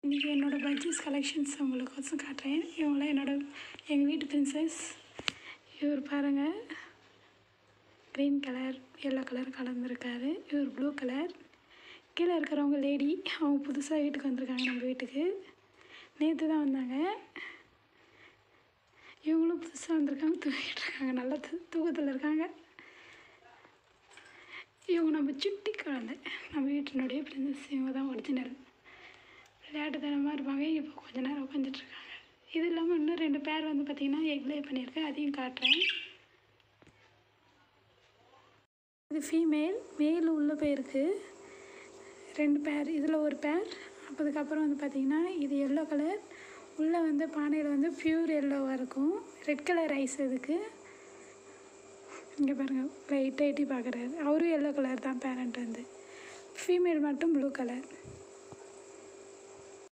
இன்றைக்கி என்னோடய budgets collections உங்களுக்கு கொஞ்சம் காட்டுறேன் இவங்களாம் என்னோட எங்கள் வீட்டு பிரின்சஸ் இவர் பாருங்கள் க்ரீன் கலர் எல்லோ கலர் கலந்துருக்காரு இவர் ப்ளூ கலர் கீழே இருக்கிறவங்க லேடி அவங்க புதுசாக வீட்டுக்கு வந்திருக்காங்க நம்ம வீட்டுக்கு நேற்று தான் வந்தாங்க இவங்களும் புதுசாக வந்திருக்காங்க தூங்கிட்டு இருக்காங்க நல்லா தூ தூக்கத்தில் இருக்காங்க இவங்க நம்ம சுட்டி குழந்தை நம்ம வீட்டினுடைய பிரின்சஸ் இவங்க தான் ஒரிஜினல் விளையாட்டுத்தனமாக இருப்பாங்க இப்போ கொஞ்ச நேரம் உட்காந்துட்ருக்காங்க இது இல்லாமல் இன்னும் ரெண்டு பேர் வந்து பார்த்திங்கன்னா எக்லே பண்ணியிருக்கேன் அதையும் காட்டுறேன் இது ஃபீமேல் மேல் உள்ளே போயிருக்கு ரெண்டு பேர் இதில் ஒரு பேர் அதுக்கப்புறம் வந்து பார்த்திங்கன்னா இது எல்லோ கலர் உள்ளே வந்து பானையில் வந்து ப்யூர் எல்லோவாக இருக்கும் ரெட் கலர் ரைஸ் இதுக்கு இங்கே பாருங்கள் லைட்டாக எட்டி பார்க்குறாரு அவரும் எல்லோ கலர் தான் பேரண்ட் வந்து ஃபீமேல் மட்டும் ப்ளூ கலர்